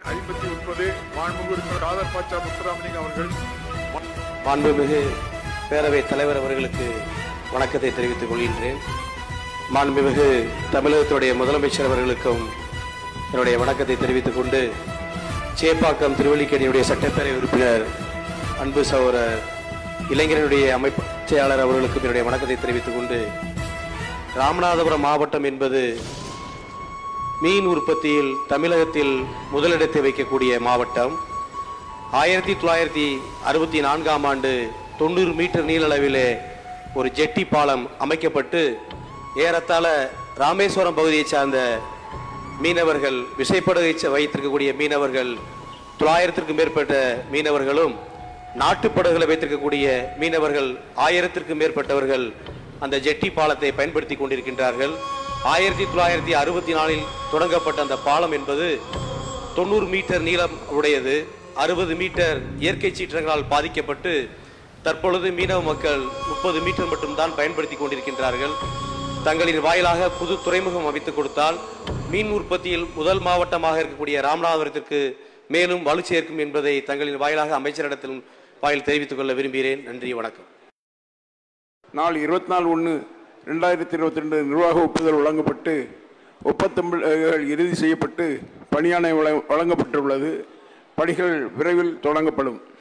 ஐம்பத்தி ஒன்பது மாண்புமிகு உறுப்பினர் காதர் பாட்சா முத்துராமலிங்கம் அவர்கள் மாண்புமிகு பேரவைத் தலைவர் அவர்களுக்கு வணக்கத்தை தெரிவித்துக் கொள்கின்றேன் மாண்புமிகு தமிழகத்துடைய முதலமைச்சர் அவர்களுக்கும் என்னுடைய வணக்கத்தை தெரிவித்துக் கொண்டு சேப்பாக்கம் திருவல்லிக்கேணியுடைய சட்டப்பேரவை உறுப்பினர் அன்பு சகோதரர் இளைஞர்களுடைய அமைப்பு செயலாளர் அவர்களுக்கும் என்னுடைய வணக்கத்தை தெரிவித்துக் கொண்டு ராமநாதபுரம் மாவட்டம் என்பது மீன் உற்பத்தியில் தமிழகத்தில் முதலிடத்தை வைக்கக்கூடிய மாவட்டம் ஆயிரத்தி தொள்ளாயிரத்தி அறுபத்தி நான்காம் ஆண்டு தொண்ணூறு மீட்டர் நீளளவிலே ஒரு ஜெட்டி பாலம் அமைக்கப்பட்டு ஏறத்தாழ ராமேஸ்வரம் பகுதியைச் சார்ந்த மீனவர்கள் விசைப்படகை ச- வைத்திருக்கக்கூடிய மீனவர்கள் தொள்ளாயிரத்திற்கும் மேற்பட்ட மீனவர்களும் நாட்டுப்படகுகளை வைத்திருக்கக்கூடிய மீனவர்கள் ஆயிரத்திற்கும் மேற்பட்டவர்கள் அந்த ஜெட்டி பாலத்தை பயன்படுத்தி கொண்டிருக்கின்றார்கள் ஆயிரத்தி தொள்ளாயிரத்தி அறுபத்தி நாலில் தொடங்கப்பட்ட அந்த பாலம் என்பது தொண்ணூறு மீட்டர் நீளம் உடையது அறுபது மீட்டர் இயற்கை சீற்றங்களால் பாதிக்கப்பட்டு தற்பொழுது மீனவ மக்கள் முப்பது மீட்டர் மட்டும்தான் பயன்படுத்தி கொண்டிருக்கின்றார்கள் தங்களின் வாயிலாக புது துறைமுகம் அமைத்துக் கொடுத்தால் மீன் உற்பத்தியில் முதல் மாவட்டமாக இருக்கக்கூடிய ராமநாதபுரத்திற்கு மேலும் வலு சேர்க்கும் என்பதை தங்களின் வாயிலாக அமைச்சரிடத்தில் வாயில் தெரிவித்துக் கொள்ள விரும்புகிறேன் நன்றி வணக்கம் நாள் இருபத்தி நாலு ஒன்று ரெண்டாயிரத்தி இருபத்தி ரெண்டு நிர்வாக ஒப்புதல் வழங்கப்பட்டு ஒப்பந்தங்கள் இறுதி செய்யப்பட்டு பணியாணை வழ- வழங்கப்பட்டுள்ளது பணிகள் விரைவில் தொடங்கப்படும்